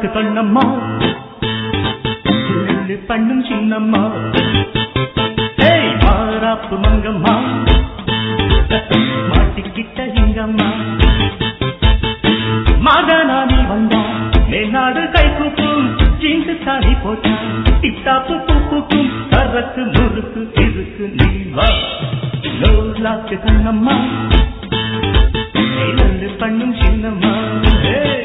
கண்ணம்மா சொல்லு பண்ணும் சின்னம்மா ஏய் மாறாப்பு மங்கம்மா மாட்டிக்கிட்ட இங்கம்மா மகனானி வந்தா மேநாடு கை கூப்பும் ஜீன்ஸ் தாடி போட்டா டிப்டாப்பு பூப்புக்கும் சரக்கு முறுக்கு இருக்கு நீ வா லோலாக்கு கண்ணம்மா ஏழு பண்ணும் சின்னம்மா ஏய்.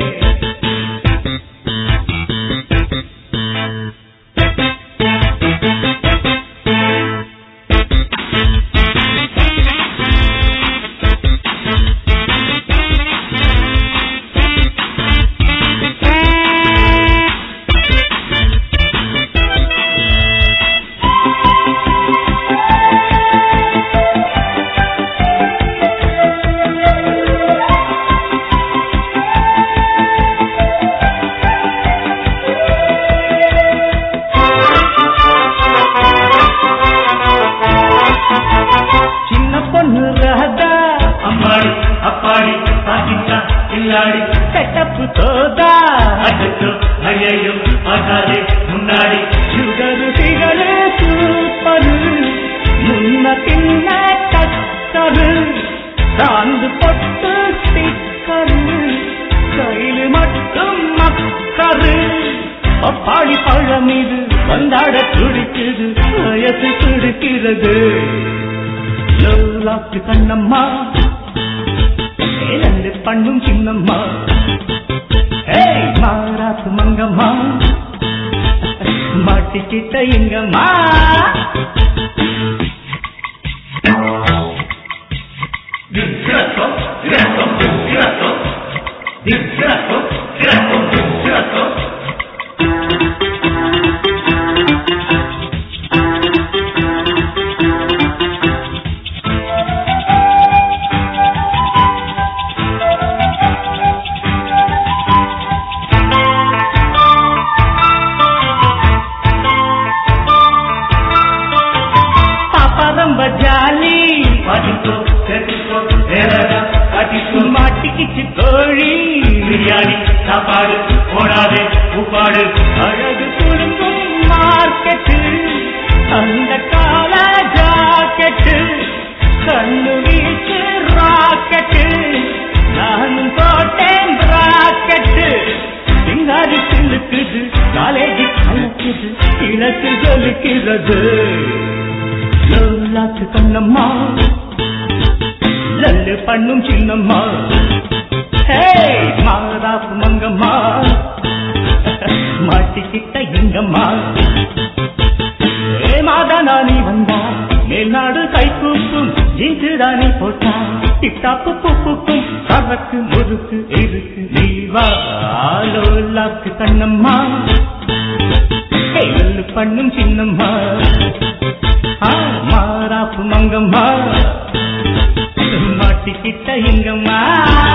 சின்ன பொண்ணு ராதா அம்மாடி அப்பாடி பாக்கிட்டா இல்லாடி கட்டப்பு தோதா அச்சோ ஐயோ ஆகாதே முன்னாடி சுகரு சிகரு சூப்பரு முன்ன பின்ன டக்கரு சாந்து பொட்டு ஸ்டிக்கரு கையில் மட்டும் மக்கரு பப்பாளி பழம் இது வந்தாட துடிக்குது வயசு துடிக்கிறது லோலாக்கு கண்ணம்மா ஏழு பண்ணும் சின்னம்மா ஏய் மாறாத்து மங்கம்மா மாட்டிக்கிட்ட எங்கம்மா திக்ரத்தோ திரத்தோ திக்ரத்தோ திக்ரத்தோ திரத்தோ திக்ரத்தோ பாப்பா ரொம்ப ஜாலி பாட்டிக்கோ கேட்டுக்கோ வேறடா காட்டிக்கோ மாட்டிக்கிச்சு கோழி பிரியாணி சாப்பாடு போடாதே உப்பாடு அழகு குலுங்கும் மார்க்கெட்டு அந்த கால ஜாக்கெட்டு கண்ணு வீச்சு ராக்கெட்டு நானும் போட்டேன் ராக்கெட்டு சிங்காரி சிலுக்குது காலேஜ் கலக்குது இலக்கு ஜொலிக்கிறது லோலாக்கு கண்ணம்மா லல்லு பண்ணும் சின்னம்மா ஹே மாறாப்பு மங்கம்மா மாட்டிக்கிட்ட எங்கம்மா ஏ மாதானா நீ வந்தா மேல்நாடு கை கூப்பும் ஜீன்ஸு தானே போட்டா டிட்டாப்பு பூப்புக்கும் சரக்கு முறுக்கு இருக்கு நீ வா லோலாக்கு கண்ணம்மா கையில் பண்ணும் சின்னம்மா ஆ, மாறாப்பு மங்கம்மா மாட்டிக்கிட்ட எங்கம்மா